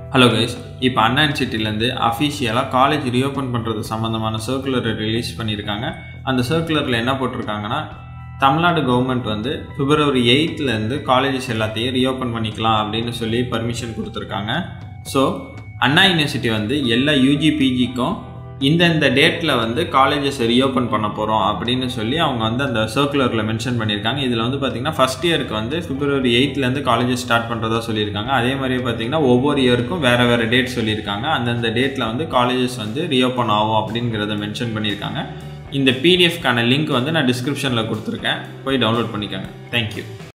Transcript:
hello guys இப்போ அண்ணா யூனிவர்சிட்டிலேருந்து அஃபிஷியலாக college reopen பண்ணுறது சம்மந்தமான சர்க்குலரை ரிலீஸ் பண்ணியிருக்காங்க அந்த சர்க்குலரில் என்ன போட்டிருக்காங்கன்னா தமிழ்நாடு கவர்மெண்ட் வந்து பிப்ரவரி எயித்துலேருந்து காலேஜஸ் எல்லாத்தையும் ரீஓப்பன் பண்ணிக்கலாம் அப்படின்னு சொல்லி பர்மிஷன் கொடுத்துருக்காங்க ஸோ அண்ணா யூனிவர்சிட்டி வந்து எல்லா யூஜி பிஜிக்கும் இந்தந்த டேட்டில் வந்து காலேஜஸ் ரீஓப்பன் பண்ண போகிறோம் அப்படின்னு சொல்லி அவங்க வந்து அந்த சர்க்குலரில் மென்ஷன் பண்ணியிருக்காங்க இதில் வந்து பார்த்திங்கன்னா ஃபஸ்ட் இயருக்கு வந்து பிப்ரவரி எயித்துலேருந்து காலேஜஸ் ஸ்டார்ட் பண்ணுறதா சொல்லியிருக்காங்க அதே மாதிரியே பார்த்திங்கன்னா ஒவ்வொரு இயருக்கும் வேறு வேறு டேட் சொல்லியிருக்காங்க அந்தந்த டேட்டில் வந்து காலேஜஸ் வந்து ரீஓப்பன் ஆகும் அப்படிங்கிறத மென்ஷன் பண்ணியிருக்காங்க இந்த பிடிஎஃப்கான லிங்க் வந்து நான் டிஸ்கிரிப்ஷனில் கொடுத்துருக்கேன் போய் டவுன்லோட் பண்ணிக்கோங்க தேங்க்யூ